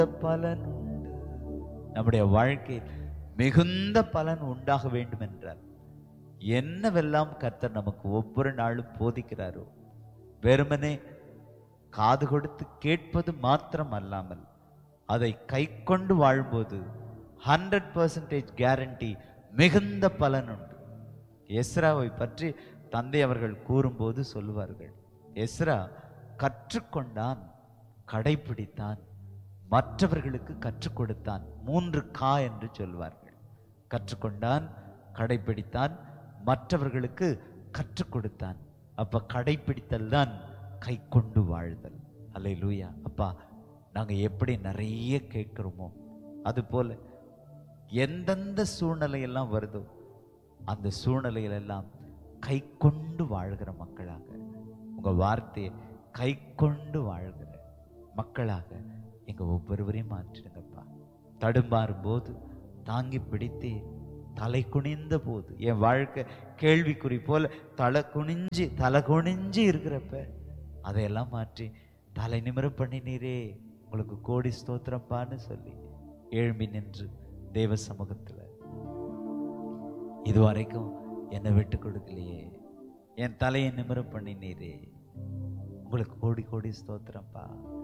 பலன் உண்டு நம்முடைய வாழ்க்கையில் மிகுந்த பலன் உண்டாக வேண்டும் என்றார் என்னவெல்லாம் கர்த்தர் நமக்கு ஒவ்வொரு நாளும் போதிக்கிறாரோ வெறுமனே காது கொடுத்து கேட்பது மாத்திரம் அல்லாமல் அதை கை கொண்டு வாழும்போது ஹண்ட்ரட் பர்சன்டேஜ் கேரண்டி மிகுந்த பலன் உண்டு எஸ்ராவை பற்றி தந்தை அவர்கள் கூறும்போது சொல்லுவார்கள் எஸ்ரா கற்றுக்கொண்டான் கடைபிடித்தான் மற்றவர்களுக்கு கற்றுக் கொடுத்தான் மூன்று கா என்று சொல்வார்கள் கற்றுக்கொண்டான் கடைபிடித்தான் மற்றவர்களுக்கு கற்றுக் கொடுத்தான் அப்ப கடைபிடித்தல் தான் கை கொண்டு வாழ்தல் அல்ல லூயா அப்பா நாங்க எப்படி நிறைய கேட்கிறோமோ அது போல எந்தெந்த சூழ்நிலையெல்லாம் வருதோ அந்த சூழ்நிலையிலெல்லாம் கை கொண்டு வாழ்கிற மக்களாக உங்க வார்த்தையை கை கொண்டு வாழ்கிற மக்களாக எங்க ஒவ்வொருவரையும் மாற்றிடுங்கப்பா தடுமாறும் போது தாங்கி பிடித்து தலை குனிந்த போது என் வாழ்க்கை கேள்விக்குறி போல தலை குனிஞ்சு தலை குனிஞ்சு இருக்கிறப்ப அதையெல்லாம் மாற்றி தலை நிமிர பண்ணினீரே உங்களுக்கு கோடி ஸ்தோத்திரப்பான்னு சொல்லி எழும்பி நின்று தேவ சமூகத்துல இதுவரைக்கும் என்னை விட்டு கொடுக்கலையே என் தலையை நிமிர பண்ணினீரே உங்களுக்கு கோடி கோடி ஸ்தோத்திரம்ப்பா